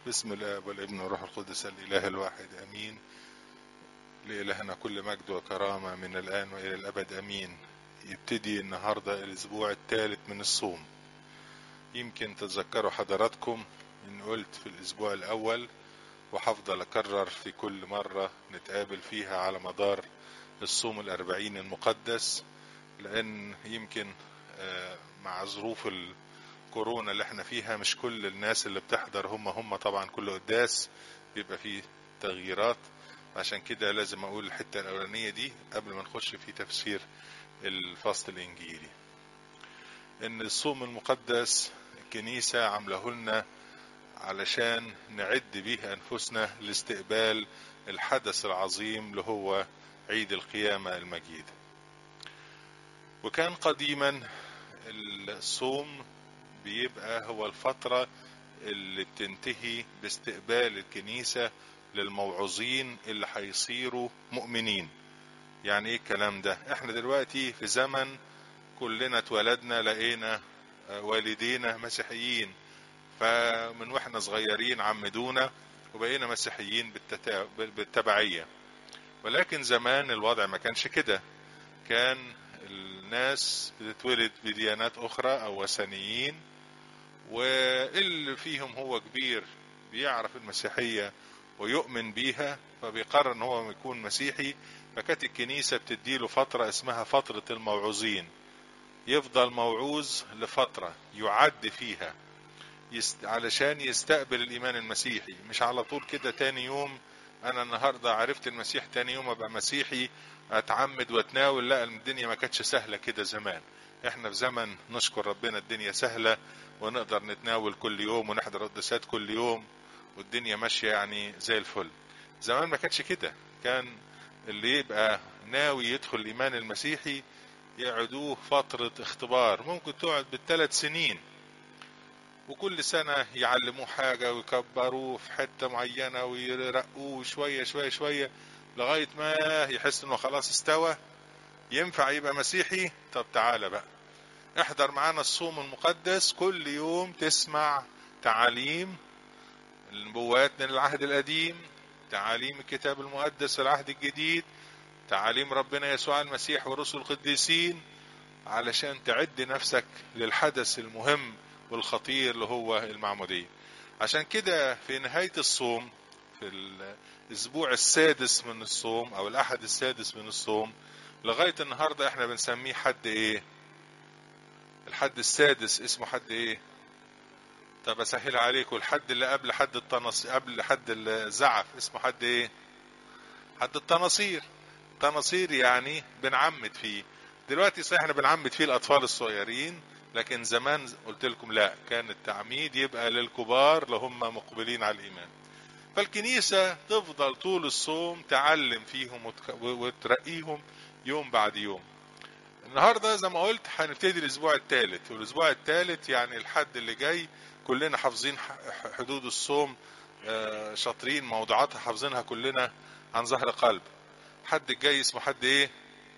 باسم الاب والابن والروح القدس الاله الواحد امين لالهنا كل مجد وكرامه من الان والى الابد امين يبتدي النهارده الاسبوع الثالث من الصوم يمكن تتذكروا حضراتكم ان قلت في الاسبوع الاول وهفضل اكرر في كل مره نتقابل فيها على مدار الصوم الاربعين المقدس لان يمكن مع ظروف الكورونا اللي احنا فيها مش كل الناس اللي بتحضر هم هم طبعا كل قداس بيبقى فيه تغييرات عشان كده لازم اقول الحته الاولانيه دي قبل ما نخش في تفسير الفصل الانجيلي ان الصوم المقدس الكنيسه عامله لنا علشان نعد بيه انفسنا لاستقبال الحدث العظيم اللي هو عيد القيامه المجيد وكان قديما الصوم بيبقى هو الفترة اللي بتنتهي باستقبال الكنيسة للموعظين اللي هيصيروا مؤمنين يعني ايه الكلام ده احنا دلوقتي في زمن كلنا اتولدنا لقينا والدينا مسيحيين فمن واحنا صغيرين عمدونا وبقينا مسيحيين بالتبعية ولكن زمان الوضع ما كانش كده كان الناس بتتولد بديانات أخرى أو وثنيين واللي فيهم هو كبير بيعرف المسيحية ويؤمن بيها فبيقرر ان هو يكون مسيحي فكانت الكنيسة بتديله فترة اسمها فترة الموعوظين يفضل موعوظ لفترة يعد فيها يست... علشان يستقبل الإيمان المسيحي مش على طول كده تاني يوم أنا النهاردة عرفت المسيح تاني يوم أبقى مسيحي أتعمد وأتناول لا الدنيا ما كانتش سهلة كده زمان احنا في زمن نشكر ربنا الدنيا سهلة ونقدر نتناول كل يوم ونحضر قداسات كل يوم والدنيا ماشية يعني زي الفل زمان ما كانش كده كان اللي يبقى ناوي يدخل الإيمان المسيحي يقعدوه فترة اختبار ممكن تقعد بالثلاث سنين وكل سنة يعلموه حاجة ويكبروه في حتة معينة ويرقوه شوية شوية شوية لغاية ما يحس انه خلاص استوى ينفع يبقى مسيحي طب تعالى بقى احضر معانا الصوم المقدس كل يوم تسمع تعاليم النبوات من العهد القديم تعاليم الكتاب المقدس في العهد الجديد تعاليم ربنا يسوع المسيح ورسل القديسين علشان تعد نفسك للحدث المهم والخطير اللي هو المعمودية عشان كده في نهاية الصوم في الأسبوع السادس من الصوم أو الأحد السادس من الصوم لغاية النهاردة احنا بنسميه حد ايه الحد السادس اسمه حد ايه طب اسهل عليكم الحد اللي قبل حد التنص قبل حد الزعف اسمه حد ايه حد التناصير تناصير يعني بنعمد فيه دلوقتي صحيح احنا بنعمد فيه الاطفال الصغيرين لكن زمان قلت لكم لا كان التعميد يبقى للكبار اللي هم مقبلين على الايمان فالكنيسة تفضل طول الصوم تعلم فيهم وترقيهم يوم بعد يوم النهارده زي ما قلت هنبتدي الاسبوع الثالث والاسبوع الثالث يعني الحد اللي جاي كلنا حافظين حدود الصوم شاطرين موضوعاتها حافظينها كلنا عن ظهر قلب حد الجاي اسمه حد ايه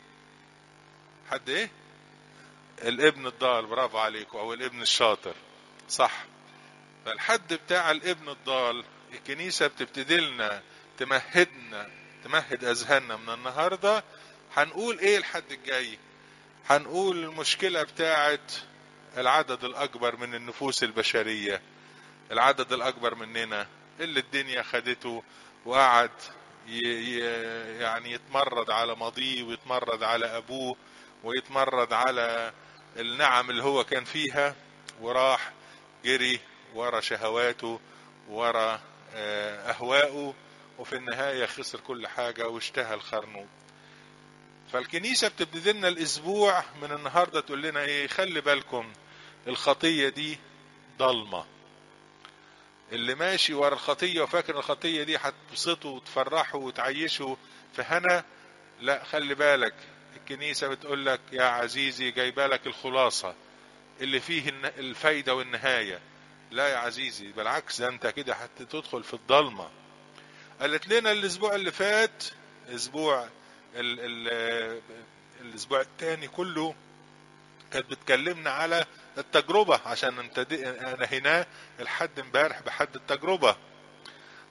حد ايه الابن الضال برافو عليكم او الابن الشاطر صح فالحد بتاع الابن الضال الكنيسه بتبتدي لنا تمهدنا تمهد اذهاننا من النهارده هنقول ايه الحد الجاي هنقول المشكله بتاعت العدد الاكبر من النفوس البشريه العدد الاكبر مننا اللي الدنيا خدته وقعد يعني يتمرد على ماضيه ويتمرد على ابوه ويتمرد على النعم اللي هو كان فيها وراح جري ورا شهواته ورا اهواءه وفي النهايه خسر كل حاجه واشتهى الخرنوب فالكنيسه بتبتدي لنا الاسبوع من النهارده تقول لنا ايه خلي بالكم الخطيه دي ضلمه اللي ماشي ورا الخطيه وفاكر الخطيه دي هتبسطه وتفرحه وتعيشه في هنا لا خلي بالك الكنيسه بتقول لك يا عزيزي جايبه لك الخلاصه اللي فيه الفايده والنهايه لا يا عزيزي بالعكس ده انت كده هتدخل في الضلمه قالت لنا الاسبوع اللي فات اسبوع ال ال الاسبوع الثاني كله كانت بتكلمنا على التجربة عشان نهيناه الحد امبارح بحد التجربة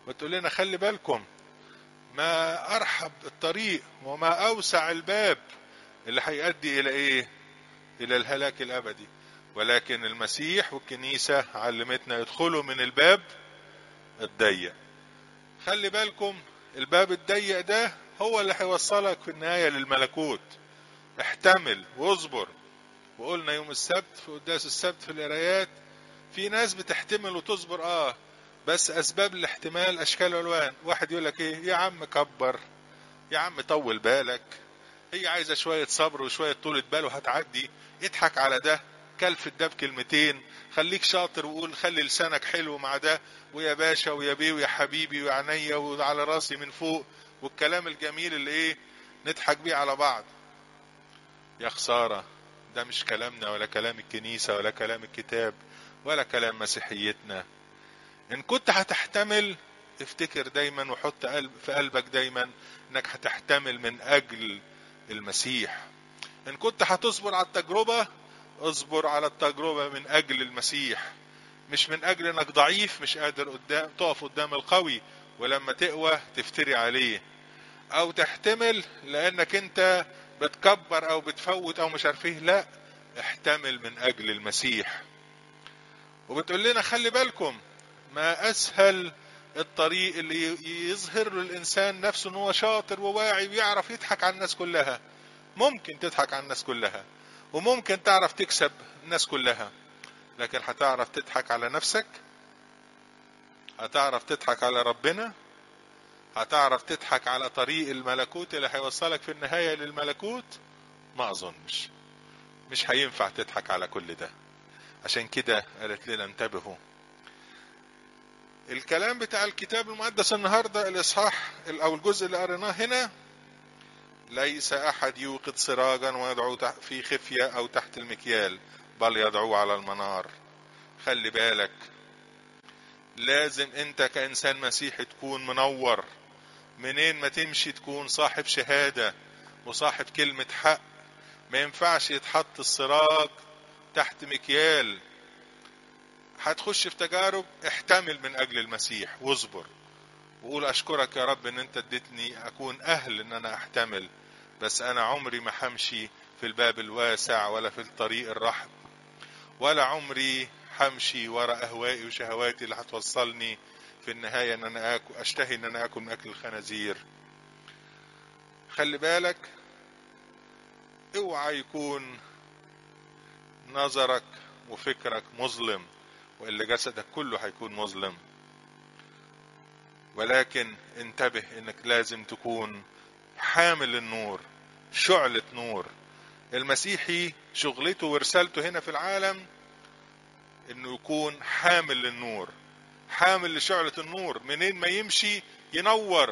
وتقول لنا خلي بالكم ما ارحب الطريق وما اوسع الباب اللي هيؤدي الى ايه الى الهلاك الابدي ولكن المسيح والكنيسة علمتنا يدخلوا من الباب الضيق خلي بالكم الباب الضيق ده هو اللي هيوصلك في النهاية للملكوت احتمل واصبر وقلنا يوم السبت في قداس السبت في القرايات في ناس بتحتمل وتصبر اه بس اسباب الاحتمال اشكال والوان واحد يقول لك ايه يا عم كبر يا عم طول بالك هي عايزه شويه صبر وشويه طولة بال وهتعدي اضحك على ده كلف ده بكلمتين خليك شاطر وقول خلي لسانك حلو مع ده ويا باشا ويا بيه ويا حبيبي ويا عينيا وعلى راسي من فوق والكلام الجميل اللي ايه نضحك بيه على بعض يا خسارة ده مش كلامنا ولا كلام الكنيسة ولا كلام الكتاب ولا كلام مسيحيتنا ان كنت هتحتمل افتكر دايما وحط قلب في قلبك دايما انك هتحتمل من اجل المسيح ان كنت هتصبر على التجربة اصبر على التجربة من اجل المسيح مش من اجل انك ضعيف مش قادر قدام تقف قدام القوي ولما تقوى تفتري عليه او تحتمل لانك انت بتكبر او بتفوت او مش عارف ايه لا احتمل من اجل المسيح وبتقول لنا خلي بالكم ما اسهل الطريق اللي يظهر له الانسان نفسه ان هو شاطر وواعي ويعرف يضحك على الناس كلها ممكن تضحك على الناس كلها وممكن تعرف تكسب الناس كلها لكن هتعرف تضحك على نفسك هتعرف تضحك على ربنا هتعرف تضحك على طريق الملكوت اللي هيوصلك في النهاية للملكوت ما اظنش مش هينفع تضحك على كل ده عشان كده قالت لنا انتبهوا الكلام بتاع الكتاب المقدس النهارده الاصحاح او الجزء اللي قريناه هنا ليس احد يوقد سراجا ويدعو في خفيه او تحت المكيال بل يدعوه على المنار خلي بالك لازم انت كانسان مسيحي تكون منور منين ما تمشي تكون صاحب شهاده وصاحب كلمه حق ما ينفعش يتحط السراج تحت مكيال هتخش في تجارب احتمل من اجل المسيح واصبر وقول اشكرك يا رب ان انت اديتني اكون اهل ان انا احتمل بس انا عمري ما همشي في الباب الواسع ولا في الطريق الرحب ولا عمري همشي ورا اهوائي وشهواتي اللي هتوصلني في النهايه ان انا اكل اشتهي ان انا اكل من اكل الخنازير خلي بالك اوعى يكون نظرك وفكرك مظلم والا جسدك كله هيكون مظلم ولكن انتبه انك لازم تكون حامل النور شعلة نور المسيحي شغلته ورسالته هنا في العالم انه يكون حامل للنور حامل لشعلة النور منين ما يمشي ينور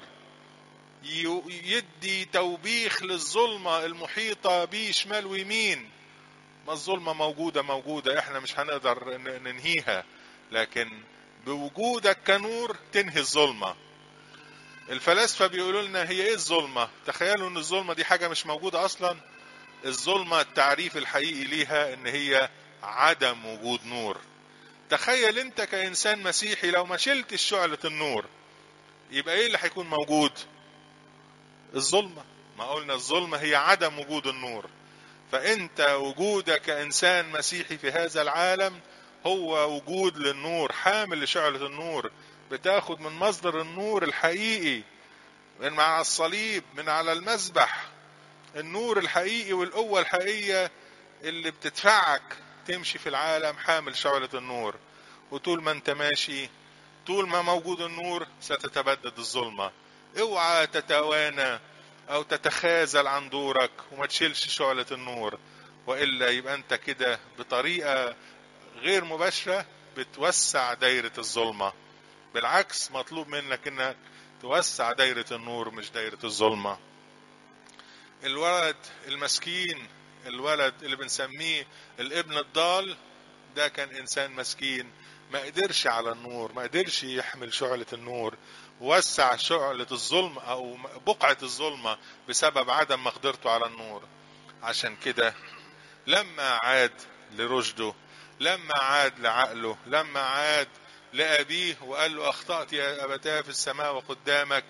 يدي توبيخ للظلمة المحيطة بيه شمال ويمين ما الظلمة موجودة موجودة احنا مش هنقدر ننهيها لكن بوجودك كنور تنهي الظلمة الفلاسفة بيقولوا لنا هي ايه الظلمة تخيلوا ان الظلمة دي حاجة مش موجودة اصلا الظلمة التعريف الحقيقي ليها ان هي عدم وجود نور تخيل انت كانسان مسيحي لو ما شلتش شعلة النور يبقى ايه اللي هيكون موجود الظلمة ما قلنا الظلمة هي عدم وجود النور فانت وجودك كانسان مسيحي في هذا العالم هو وجود للنور حامل لشعلة النور بتاخد من مصدر النور الحقيقي من مع الصليب من على المذبح النور الحقيقي والقوة الحقيقية اللي بتدفعك تمشي في العالم حامل شعلة النور وطول ما انت ماشي طول ما موجود النور ستتبدد الظلمة اوعى تتوانى او تتخاذل عن دورك وما تشيلش شعلة النور والا يبقى انت كده بطريقة غير مباشرة بتوسع دايرة الظلمة بالعكس مطلوب منك انك توسع دايرة النور مش دايرة الظلمة الولد المسكين الولد اللي بنسميه الابن الضال ده كان انسان مسكين ما قدرش على النور ما قدرش يحمل شعلة النور وسع شعلة الظلم او بقعة الظلمة بسبب عدم مقدرته على النور عشان كده لما عاد لرشده لما عاد لعقله لما عاد لأبيه وقال له أخطأت يا أبتاه في السماء وقدامك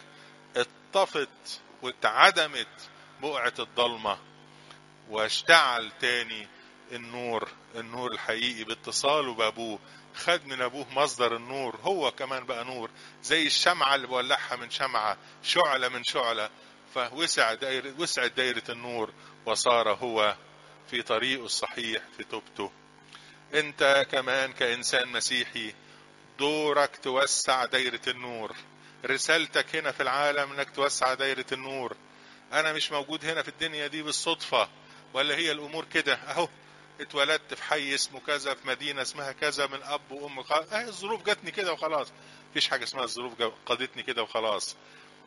اتطفت واتعدمت بقعة الضلمة واشتعل تاني النور النور الحقيقي باتصاله بأبوه خد من أبوه مصدر النور هو كمان بقى نور زي الشمعة اللي بولعها من شمعة شعلة من شعلة فوسع دايرة وسعت دايرة النور وصار هو في طريقه الصحيح في توبته انت كمان كإنسان مسيحي دورك توسع دايرة النور رسالتك هنا في العالم انك توسع دايرة النور انا مش موجود هنا في الدنيا دي بالصدفة ولا هي الامور كده اهو اتولدت في حي اسمه كذا في مدينة اسمها كذا من اب وام خلاص اه الظروف جاتني كده وخلاص مفيش حاجة اسمها الظروف قادتني كده وخلاص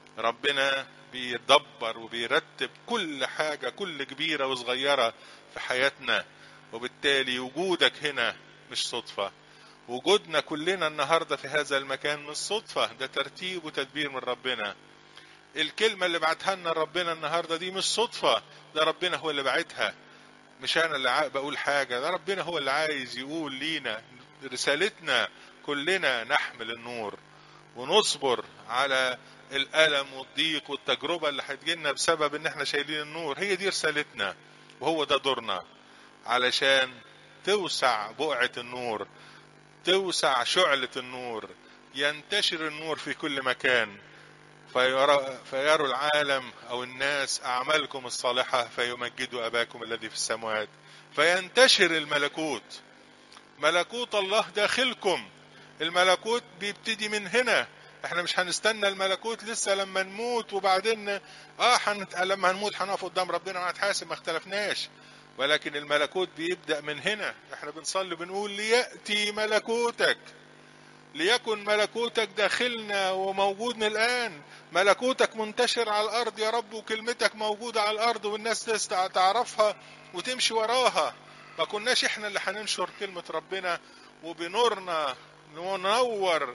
ربنا بيدبر وبيرتب كل حاجة كل كبيرة وصغيرة في حياتنا وبالتالي وجودك هنا مش صدفة وجودنا كلنا النهاردة في هذا المكان مش صدفة ده ترتيب وتدبير من ربنا الكلمة اللي بعتها لنا ربنا النهاردة دي مش صدفة ده ربنا هو اللي بعتها مش أنا اللي بقول حاجة ده ربنا هو اللي عايز يقول لينا رسالتنا كلنا نحمل النور ونصبر على الألم والضيق والتجربة اللي هتجيلنا بسبب إن احنا شايلين النور هي دي رسالتنا وهو ده دورنا علشان توسع بقعة النور توسع شعلة النور ينتشر النور في كل مكان فيرى فيروا العالم أو الناس أعمالكم الصالحة فيمجدوا أباكم الذي في السماوات فينتشر الملكوت ملكوت الله داخلكم الملكوت بيبتدي من هنا احنا مش هنستنى الملكوت لسه لما نموت وبعدين اه حنت... لما هنموت هنقف قدام ربنا وهنتحاسب ما اختلفناش ولكن الملكوت بيبدأ من هنا احنا بنصلي بنقول ليأتي ملكوتك ليكن ملكوتك داخلنا وموجود من الآن ملكوتك منتشر على الأرض يا رب وكلمتك موجودة على الأرض والناس تعرفها وتمشي وراها ما كناش احنا اللي هننشر كلمة ربنا وبنورنا ننور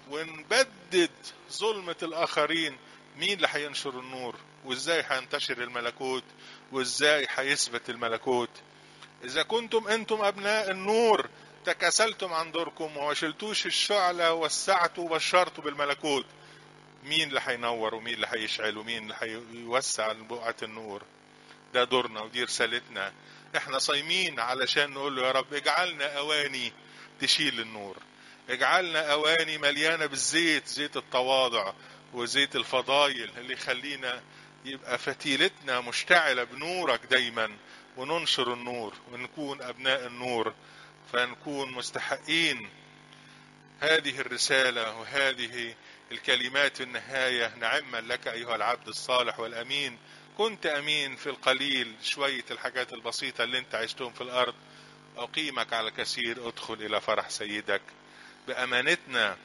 ونبدد ظلمة الآخرين مين اللي هينشر النور وازاي هينتشر الملكوت وازاي هيثبت الملكوت اذا كنتم انتم ابناء النور تكاسلتم عن دوركم وما شلتوش الشعلة ووسعتوا وبشرتوا بالملكوت مين اللي هينور ومين اللي هيشعل ومين اللي هيوسع بقعة النور ده دورنا ودي رسالتنا احنا صايمين علشان نقول له يا رب اجعلنا اواني تشيل النور اجعلنا اواني مليانة بالزيت زيت التواضع وزيت الفضايل اللي يخلينا يبقى فتيلتنا مشتعلة بنورك دايما وننشر النور ونكون أبناء النور فنكون مستحقين هذه الرسالة وهذه الكلمات في النهاية نعما لك أيها العبد الصالح والأمين كنت أمين في القليل شوية الحاجات البسيطة اللي انت عشتهم في الأرض أقيمك على كثير ادخل إلى فرح سيدك بأمانتنا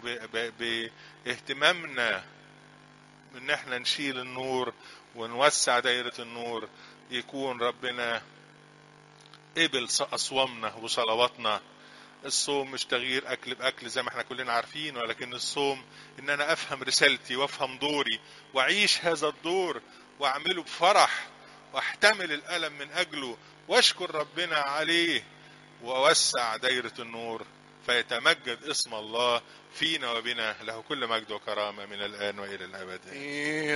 وباهتمامنا ان احنا نشيل النور ونوسع دايرة النور يكون ربنا قبل أصوامنا وصلواتنا الصوم مش تغيير أكل بأكل زي ما احنا كلنا عارفين ولكن الصوم إن أنا أفهم رسالتي وأفهم دوري وأعيش هذا الدور وأعمله بفرح وأحتمل الألم من أجله وأشكر ربنا عليه وأوسع دايرة النور فيتمجد اسم الله فينا وبنا له كل مجد وكرامة من الآن وإلى الأبد